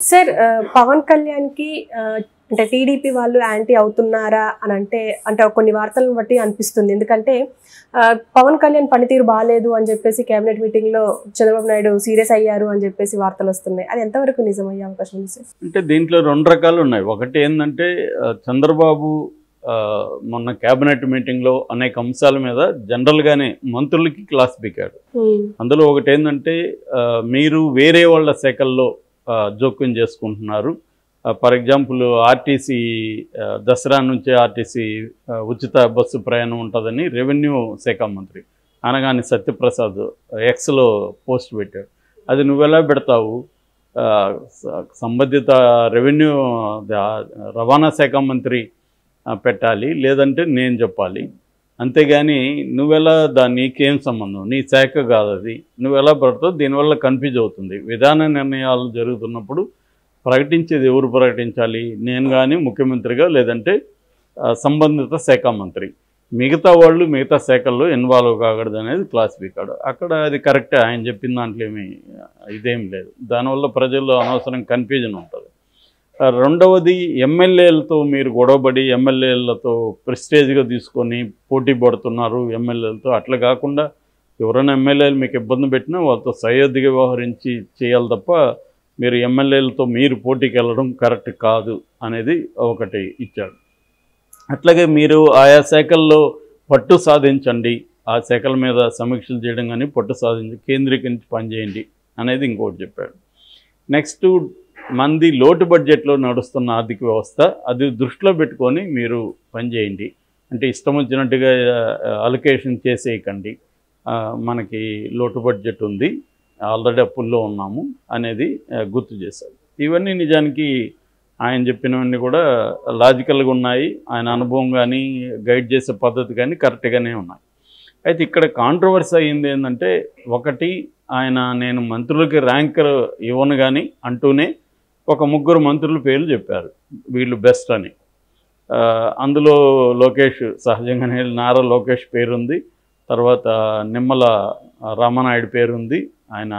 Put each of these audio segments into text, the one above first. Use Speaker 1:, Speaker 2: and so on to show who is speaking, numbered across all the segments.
Speaker 1: sir ఆ, పవన్ కళ్యాణ్కి ఆ, అంటే టీడీపీ వాళ్ళు యాంటీ అవుతున్నారా అని అంటే అంటే కొన్ని వార్తలను బట్టి అనిపిస్తుంది ఎందుకంటే ఆ, పవన్ కళ్యాణ్ పనితీరు బాగాలేదు అని చెప్పేసి కేబినెట్ మీటింగ్లో చంద్రబాబు నాయుడు సీరియస్ అయ్యారు అని చెప్పేసి వార్తలు వస్తున్నాయి అది ఎంతవరకు నిజమయ్యే అవకాశం ఉంది సార్
Speaker 2: అంటే దీంట్లో రెండు రకాలు ఉన్నాయి ఒకటి ఏంటంటే ఆ, చంద్రబాబు ఆ, మొన్న కేబినెట్ మీటింగ్లో అనేక అంశాల మీద జనరల్గానే మంత్రులకి క్లాస్ పీకాడు
Speaker 1: ఉమ్,
Speaker 2: అందులో ఒకటి ఏంటంటే ఆ, మీరు వేరే వాళ్ళ శాఖల్లో ఆ, జోక్యం చేసుకుంటున్నారు ఫర్ ఎగ్జాంపుల్ ఆర్టీసీ ఆ, దసరా నుంచే ఆర్టీసీ ఆ, ఉచిత బస్సు ప్రయాణం ఉంటుందని రెవెన్యూ శాఖ మంత్రి అనగాని సత్యప్రసాద్ ఎక్స్లో పోస్ట్ పెట్టాడు అది నువ్వెలా పెడతావు ఆ, స- సంబంధిత రెవెన్యూ ఆ, రవాణా శాఖ మంత్రి ఆ, పెట్టాలి లేదంటే నేను చెప్పాలి అంతేగాని నువ్వెలా దాన్ని నీకేం సంబంధం నీ శాఖ కాదు అది నువ్వెలా పడతావు దీనివల్ల కన్ఫ్యూజ్ అవుతుంది విధాన నిర్ణయాలు జరుగుతున్నప్పుడు ప్రకటించేది ఎవరు ప్రకటించాలి నేను కానీ ముఖ్యమంత్రిగా లేదంటే ఆ, సంబంధిత శాఖ మంత్రి మిగతా వాళ్ళు మిగతా శాఖల్లో ఇన్వాల్వ్ కాకూడదు అనేది క్లాస్ పీకాడు అక్కడ అది కరెక్టే ఆయన చెప్పిన దాంట్లో ఏమీ ఇదేం లేదు దానివల్ల ప్రజల్లో అనవసరం కన్ఫ్యూజన్ ఉంటుంది ఆ, రెండవది ఎమ్మెల్యేలతో మీరు గొడవపడి ఎమ్మెల్యేలతో ప్రెస్టేజ్గా తీసుకొని పోటీ పడుతున్నారు ఎమ్మెల్యేలతో అట్లా కాకుండా ఎవరైనా ఎమ్మెల్యేలు మీకు ఇబ్బంది పెట్టినా వాళ్ళతో సయోధ్యగా వ్యవహరించి చేయాలి తప్ప మీరు ఎమ్మెల్యేలతో మీరు పోటీకి వెళ్ళడం కరెక్ట్ కాదు అనేది ఒకటి ఇచ్చాడు అట్లాగే మీరు ఆయా శాఖల్లో పట్టు సాధించండి ఆ శాఖల మీద సమీక్షలు చేయడం కానీ పట్టు సాధించి కేంద్రీకరించి పనిచేయండి అనేది ఇంకోటి చెప్పాడు నెక్స్ట్ మంది లోటు బడ్జెట్లో నడుస్తున్న ఆర్థిక వ్యవస్థ అది దృష్టిలో పెట్టుకొని మీరు పనిచేయండి అంటే ఇష్టం వచ్చినట్టుగా అలొకేషన్ చేసేయకండి ఆ, మనకి లోటు బడ్జెట్ ఉంది ఆల్రెడీ అప్పుల్లో ఉన్నాము అనేది ఆ, గుర్తు చేశారు ఇవన్నీ నిజానికి ఆయన చెప్పినవన్నీ కూడా లాజికల్గా ఉన్నాయి ఆయన అనుభవం కానీ గైడ్ చేసే పద్ధతి కానీ కరెక్ట్గానే ఉన్నాయి అయితే ఇక్కడ కాంట్రవర్సీ అయింది ఏంటంటే ఒకటి ఆయన నేను మంత్రులకి ర్యాంక్ ఇవ్వను కానీ అంటూనే ఒక ముగ్గురు మంత్రుల పేర్లు చెప్పారు వీళ్ళు బెస్ట్ అని ఆ, అందులో లోకేష్ సహజంగానే నారా లోకేష్ పేరుంది తర్వాత నిమ్మల రామనాయుడు పేరుంది ఆయన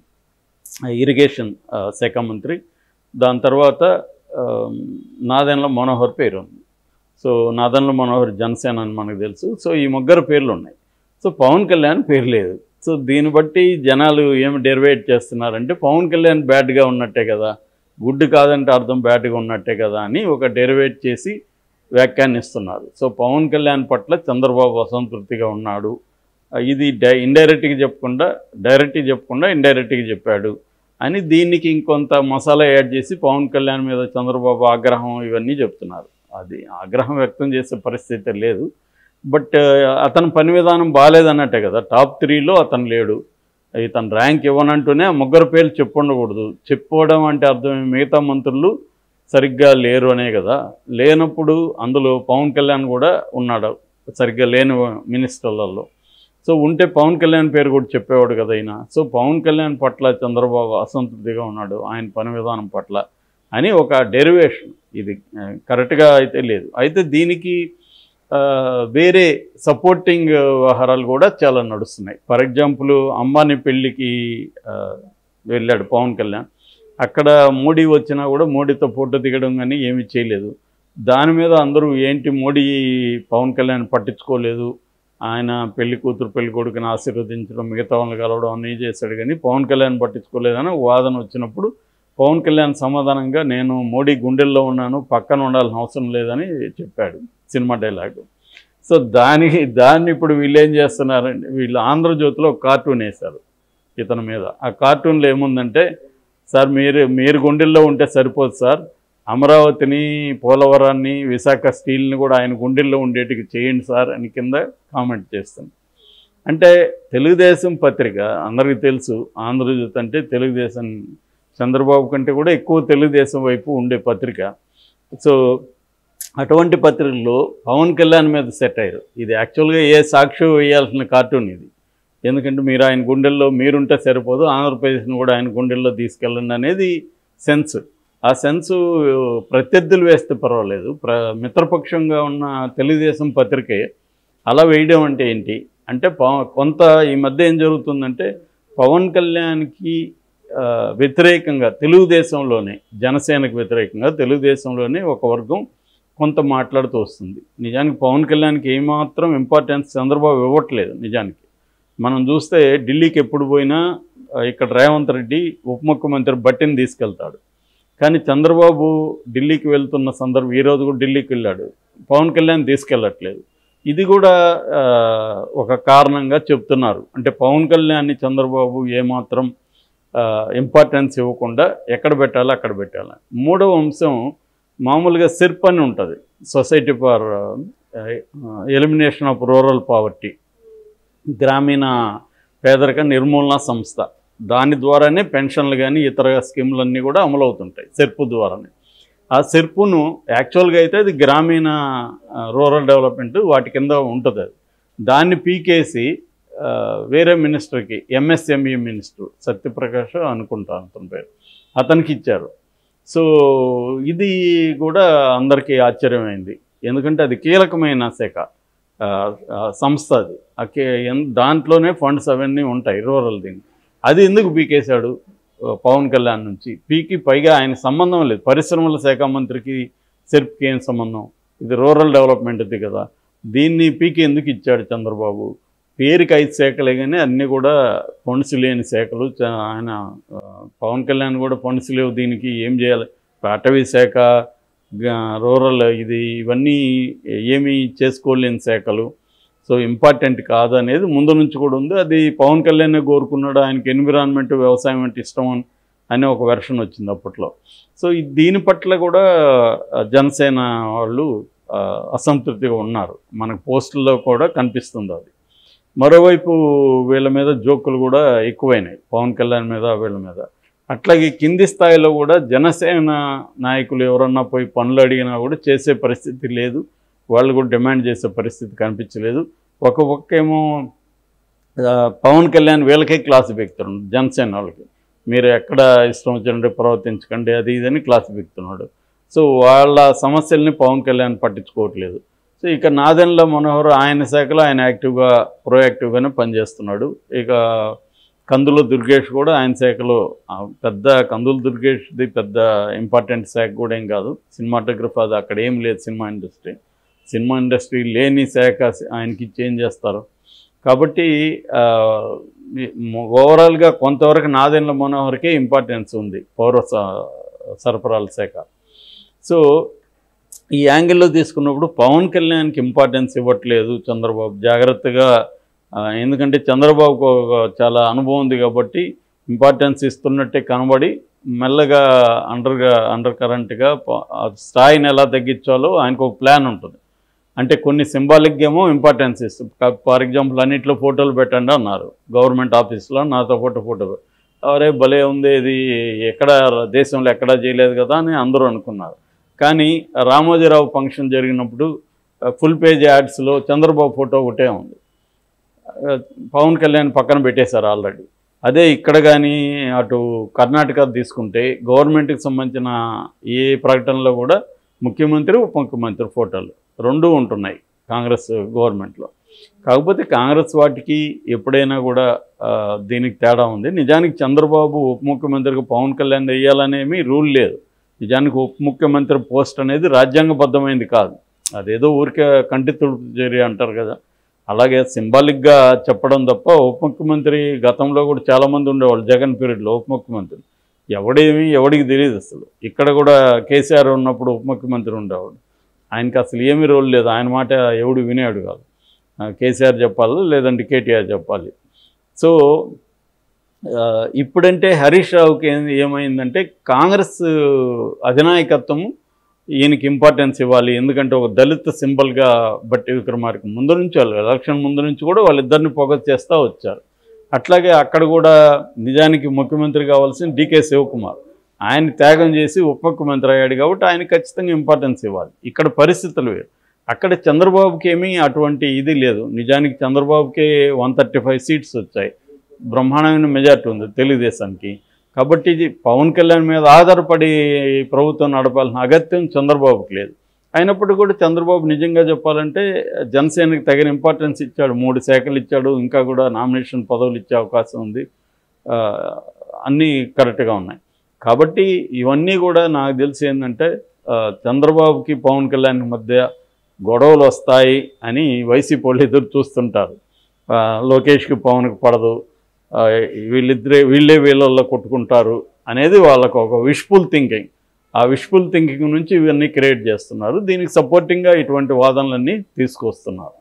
Speaker 2: ఇరిగేషన్ ఆ, శాఖ మంత్రి దాని తర్వాత ఆ, నాదెండ్ల మనోహర్ పేరు ఉంది సో నాదెండ్ల మనోహర్ జనసేన అని మనకు తెలుసు సో ఈ ముగ్గురు పేర్లు ఉన్నాయి సో పవన్ కళ్యాణ్ పేరు లేదు సో దీన్ని బట్టి జనాలు ఏమి డెరివేట్ చేస్తున్నారంటే పవన్ కళ్యాణ్ బ్యాడ్గా ఉన్నట్టే కదా గుడ్ కాదంటే అర్థం బ్యాడ్గా ఉన్నట్టే కదా అని ఒక డెరివేట్ చేసి వ్యాఖ్యానిస్తున్నారు సో పవన్ కళ్యాణ్ పట్ల చంద్రబాబు అసంతృప్తిగా ఉన్నాడు ఆ, ఇది డై ఇండైరెక్ట్గా చెప్పకుండా డైరెక్ట్గా చెప్పకుండా ఇండైరెక్ట్గా చెప్పాడు అని దీనికి ఇంకొంత మసాలా యాడ్ చేసి పవన్ కళ్యాణ్ మీద చంద్రబాబు ఆగ్రహం ఇవన్నీ చెప్తున్నారు అది ఆగ్రహం వ్యక్తం చేసే పరిస్థితి లేదు బట్ అతని పని విధానం బాగాలేదన్నట్టే కదా టాప్ త్రీలో అతను లేడు ఇతను ర్యాంక్ ఇవ్వనంటూనే ఆ ముగ్గురు పేర్లు చెప్పుండకూడదు చెప్పుకోవడం అంటే అర్థం మిగతా మంత్రులు సరిగ్గా లేరు అనే కదా లేనప్పుడు అందులో పవన్ కళ్యాణ్ కూడా ఉన్నాడు సరిగ్గా లేని మినిస్టర్లలో సో ఉంటే పవన్ కళ్యాణ్ పేరు కూడా చెప్పేవాడు కదా ఆయన సో పవన్ కళ్యాణ్ పట్ల చంద్రబాబు అసంతృప్తిగా ఉన్నాడు ఆయన పని విధానం పట్ల అని ఒక డెరివేషన్ ఇది ఆ, కరెక్ట్గా అయితే లేదు అయితే దీనికి ఆ, వేరే సపోర్టింగ్ వ్యవహారాలు కూడా చాలా నడుస్తున్నాయి ఫర్ ఎగ్జాంపుల్ అంబానీ పెళ్ళికి ఆ, వెళ్ళాడు పవన్ కళ్యాణ్ అక్కడ మోడీ వచ్చినా కూడా మోడీతో ఫోటో దిగడం కానీ ఏమీ చేయలేదు దాని మీద అందరూ ఏంటి మోడీ పవన్ కళ్యాణ్ పట్టించుకోలేదు ఆయన పెళ్లి కూతురు పెళ్లి కొడుకుని ఆశీర్వదించడం మిగతా వాళ్ళని కలవడం అన్నీ చేశాడు కానీ పవన్ కళ్యాణ్ పట్టించుకోలేదని ఒక వాదన వచ్చినప్పుడు పవన్ కళ్యాణ్ సమాధానంగా నేను మోడీ గుండెల్లో ఉన్నాను పక్కన ఉండాల్సిన అవసరం లేదని చెప్పాడు సినిమా డైలాగ్ సో దాని దాన్ని ఇప్పుడు వీళ్ళు ఏం చేస్తున్నారంటే వీళ్ళు ఆంధ్రజ్యోతిలో ఒక కార్టూన్ వేశారు ఇతని మీద ఆ కార్టూన్లో ఏముందంటే సార్ మీరు మీరు గుండెల్లో ఉంటే సరిపోదు సార్ అమరావతిని పోలవరాన్ని విశాఖ స్టీల్ని కూడా ఆయన గుండెల్లో ఉండేటికి చేయండి సార్ అని కింద కామెంట్ చేస్తాను అంటే తెలుగుదేశం పత్రిక అందరికీ తెలుసు ఆంధ్రజ్యోతి అంటే తెలుగుదేశం చంద్రబాబు కంటే కూడా ఎక్కువ తెలుగుదేశం వైపు ఉండే పత్రిక సో అటువంటి పత్రికలో పవన్ కళ్యాణ్ మీద సెట్ అయ్యారు ఇది యాక్చువల్గా ఏ సాక్షి వేయాల్సిన కార్టూన్ ఇది ఎందుకంటే మీరు ఆయన గుండెల్లో మీరుంటే సరిపోదు ఆంధ్రప్రదేశ్ని కూడా ఆయన గుండెల్లో తీసుకెళ్ళండి అనేది సెన్స్ ఆ సెన్సు ప్రత్యర్థులు వేస్తే పర్వాలేదు ప్ర మిత్రపక్షంగా ఉన్న తెలుగుదేశం పత్రికే అలా వేయడం అంటే ఏంటి అంటే పవ కొంత ఈ మధ్య ఏం జరుగుతుందంటే పవన్ కళ్యాణ్కి ఆ, వ్యతిరేకంగా తెలుగుదేశంలోనే జనసేనకు వ్యతిరేకంగా తెలుగుదేశంలోనే ఒక వర్గం కొంత మాట్లాడుతూ వస్తుంది నిజానికి పవన్ కళ్యాణ్కి ఏమాత్రం ఇంపార్టెన్స్ చంద్రబాబు ఇవ్వట్లేదు నిజానికి మనం చూస్తే ఢిల్లీకి ఎప్పుడు పోయినా ఆ, ఇక్కడ రేవంత్ రెడ్డి ఉప ముఖ్యమంత్రి బట్టిని తీసుకెళ్తాడు కానీ చంద్రబాబు ఢిల్లీకి వెళ్తున్న సందర్భం ఈరోజు కూడా ఢిల్లీకి వెళ్ళాడు పవన్ కళ్యాణ్ తీసుకెళ్ళట్లేదు ఇది కూడా ఆ, ఒక కారణంగా చెప్తున్నారు అంటే పవన్ కళ్యాణ్ని చంద్రబాబు ఏమాత్రం ఇంపార్టెన్స్ ఇవ్వకుండా ఎక్కడ పెట్టాలో అక్కడ పెట్టాలి మూడవ అంశం మామూలుగా సిర్ప్ అని ఉంటుంది society for elimination of rural poverty గ్రామీణ పేదరిక నిర్మూలన సంస్థ దాని ద్వారానే పెన్షన్లు కానీ ఇతర స్కీములన్నీ కూడా అమలవుతుంటాయి సెర్పు ద్వారానే ఆ సెర్పును యాక్చువల్గా అయితే అది గ్రామీణ ఆ, రూరల్ డెవలప్మెంట్ వాటి కింద ఉంటుంది అది దాన్ని పీకేసి ఆ, వేరే మినిస్టర్కి ఎంఎస్ఎంఈ మినిస్టర్ సత్యప్రకాష్ అనుకుంటాను అతని పేరు అతనికి ఇచ్చారు సో ఇది కూడా అందరికీ ఆశ్చర్యమైంది ఎందుకంటే అది కీలకమైన శాఖ ఆ, ఆ సంస్థ అది ఆ కే- ఎన్- దాంట్లోనే ఫండ్స్ అవన్నీ ఉంటాయి రూరల్ దీని అది ఎందుకు పీకేశాడు ఆ, పవన్ కళ్యాణ్ నుంచి పీకి పైగా ఆయన సంబంధం లేదు పరిశ్రమల శాఖ మంత్రికి సెర్ప్కి ఏం సంబంధం ఇది రూరల్ డెవలప్మెంట్ది కదా దీన్ని పీకి ఎందుకు ఇచ్చాడు చంద్రబాబు పేరుకి ఐదు శాఖలే కానీ అన్నీ కూడా ఫండ్స్ లేని శాఖలు చ- ఆయన ఆ, పవన్ కళ్యాణ్ కూడా ఫండ్స్ లేవు దీనికి ఏం చేయాలి అటవీ శాఖ గ- రూరల్ ఇది ఇవన్నీ ఏమీ చేసుకోలేని శాఖలు సో ఇంపార్టెంట్ కాదు అనేది ముందు నుంచి కూడా ఉంది అది పవన్ కళ్యాణ్ కోరుకున్నాడు ఆయనకి ఎన్విరాన్మెంట్ వ్యవసాయం అంటే ఇష్టం అని అనే ఒక వెర్షన్ వచ్చింది అప్పట్లో సో ఈ- దీని పట్ల కూడా ఆ, జనసేన వాళ్ళు ఆ, అసంతృప్తిగా ఉన్నారు మనకు పోస్టుల్లో కూడా కనిపిస్తుంది అది మరోవైపు వీళ్ళ మీద జోకులు కూడా ఎక్కువైనాయి పవన్ కళ్యాణ్ మీద వీళ్ళ మీద అట్లాగే కింది స్థాయిలో కూడా జనసేన నాయకులు ఎవరన్నా పోయి పనులు అడిగినా కూడా చేసే పరిస్థితి లేదు వాళ్ళు కూడా డిమాండ్ చేసే పరిస్థితి కనిపించలేదు ఒక పక్కేమో ఆ, పవన్ కళ్యాణ్ వీళ్ళకే క్లాస్ పెడుతున్నాడు జనసేన వాళ్ళకి మీరు ఎక్కడ ఇష్టం వచ్చినట్టు ప్రవర్తించకండి అది ఇదని క్లాస్ పెడుతున్నాడు సో వాళ్ళ సమస్యల్ని పవన్ కళ్యాణ్ పట్టించుకోవట్లేదు సో ఇక నాదెండ్ల మనోహర్ ఆయన శాఖలో ఆయన యాక్టివ్గా ప్రోయాక్టివ్గానే పనిచేస్తున్నాడు ఇక కందుల దుర్గేష్ కూడా ఆయన శాఖలో ఆ, పెద్ద కందుల దుర్గేష్ది పెద్ద ఇంపార్టెంట్ శాఖ కూడా ఏం కాదు సినిమాటోగ్రఫీ అది అక్కడ ఏం లేదు సినిమా ఇండస్ట్రీ సినిమా ఇండస్ట్రీ లేని శాఖ ఆయనకి చేంజ్ చేస్తారు కాబట్టి ఆ, ఈ మ- ఓవరాల్గా కొంతవరకు నాదెండ్ల మనోహర్కే ఇంపార్టెన్స్ ఉంది పౌర స- సరఫరాల శాఖ సో ఈ యాంగిల్లో తీసుకున్నప్పుడు పవన్ కళ్యాణ్కి ఇంపార్టెన్స్ ఇవ్వట్లేదు చంద్రబాబు జాగ్రత్తగా ఆ, ఎందుకంటే చంద్రబాబుకు ఒక చాలా అనుభవం ఉంది కాబట్టి ఇంపార్టెన్స్ ఇస్తున్నట్టే కనబడి మెల్లగా అండర్గా అండర్ కరెంట్గా స్థాయిని ఎలా తగ్గించాలో ఆయనకు ఒక ప్లాన్ ఉంటుంది అంటే కొన్ని సింబాలిక్ ఏమో ఇంపార్టెన్స్ ఇస్తుంది ఫర్ ఎగ్జాంపుల్ అన్నిట్లో ఫోటోలు పెట్టండి అన్నారు గవర్నమెంట్ ఆఫీస్లో నాతో ఫోటో ఫోటో పె- అరే భలే ఉంది ఇది ఎక్కడ దేశంలో ఎక్కడా చేయలేదు కదా అని అందరూ అనుకున్నారు కానీ రామోజీరావు ఫంక్షన్ జరిగినప్పుడు ఫుల్ పేజ్ యాడ్స్లో చంద్రబాబు ఫోటో ఒకటే ఉంది ఆ, పవన్ కళ్యాణ్ పక్కన పెట్టేశారు ఆల్రెడీ అదే ఇక్కడ కానీ అటు కర్ణాటక తీసుకుంటే గవర్నమెంట్కి సంబంధించిన ఏ ప్రకటనలో కూడా ముఖ్యమంత్రి ఉప ముఖ్యమంత్రి ఫోటోలు రెండూ ఉంటున్నాయి కాంగ్రెస్ గవర్నమెంట్లో కాకపోతే కాంగ్రెస్ వాటికి ఎప్పుడైనా కూడా ఆ, దీనికి తేడా ఉంది నిజానికి చంద్రబాబు ఉప ముఖ్యమంత్రిగా పవన్ కళ్యాణ్ వేయాలనేమి రూల్ లేదు నిజానికి ఉప ముఖ్యమంత్రి పోస్ట్ అనేది రాజ్యాంగబద్ధమైంది కాదు అదేదో ఊరికే కంటి తుడుపు చర్య అంటారు కదా అలాగే సింబాలిక్గా చెప్పడం తప్ప ఉప ముఖ్యమంత్రి గతంలో కూడా చాలామంది ఉండేవాళ్ళు జగన్ పీరియడ్లో ఉప ముఖ్యమంత్రి ఎవడేమి ఎవడికి తెలియదు అసలు ఇక్కడ కూడా కేసీఆర్ ఉన్నప్పుడు ఉప ముఖ్యమంత్రి ఉండేవాడు ఆయనకి అసలు ఏమీ రోల్ లేదు ఆయన మాట ఎవడు వినేవాడు కాదు ఆ, కేసీఆర్ చెప్పాలి లేదంటే కేటీఆర్ చెప్పాలి సో ఆ, ఇప్పుడంటే హరీష్ రావుకి ఏం ఏమైందంటే కాంగ్రెస్ అధినాయకత్వము ఈయనకి ఇంపార్టెన్స్ ఇవ్వాలి ఎందుకంటే ఒక దళిత సింబల్గా బట్టి విక్రమార్క ముందు నుంచి వాళ్ళు ఎలక్షన్ ముందు నుంచి కూడా వాళ్ళిద్దరిని ఫోకస్ చేస్తూ వచ్చారు అట్లాగే అక్కడ కూడా నిజానికి ముఖ్యమంత్రి కావాల్సిన డీకే శివకుమార్ ఆయన త్యాగం చేసి ఉప ముఖ్యమంత్రి అయ్యాడు కాబట్టి ఆయన ఖచ్చితంగా ఇంపార్టెన్స్ ఇవ్వాలి ఇక్కడ పరిస్థితులు వేరు అక్కడ చంద్రబాబుకి ఏమీ అటువంటి ఇది లేదు నిజానికి చంద్రబాబుకే వన్ థర్టీ ఫైవ్ సీట్స్ వచ్చాయి బ్రహ్మాండమైన మెజార్టీ ఉంది తెలుగుదేశానికి కాబట్టి ఇది పవన్ కళ్యాణ్ మీద ఆధారపడి ప్రభుత్వం నడపాల్సిన అగత్యం చంద్రబాబుకి లేదు అయినప్పటికీ కూడా చంద్రబాబు నిజంగా చెప్పాలంటే జనసేనకి తగిన ఇంపార్టెన్స్ ఇచ్చాడు మూడు శాఖలు ఇచ్చాడు ఇంకా కూడా నామినేషన్ పదవులు ఇచ్చే అవకాశం ఉంది ఆ, అన్నీ కరెక్ట్గా ఉన్నాయి కాబట్టి ఇవన్నీ కూడా నాకు తెలిసి ఏంటంటే ఆ, చంద్రబాబుకి పవన్ కళ్యాణ్ మధ్య గొడవలు వస్తాయి అని వైసీపీ వాళ్ళు ఎదురు చూస్తుంటారు ఆ, లోకేష్కి పవన్కి పడదు ఆ, వీళ్ళిద్దరే వీళ్ళే వీళ్ళల్లో కొట్టుకుంటారు అనేది వాళ్ళకు ఒక విష్ఫుల్ థింకింగ్ ఆ విష్ఫుల్ థింకింగ్ నుంచి ఇవన్నీ క్రియేట్ చేస్తున్నారు దీనికి సపోర్టింగ్గా ఇటువంటి వాదనలన్నీ తీసుకొస్తున్నారు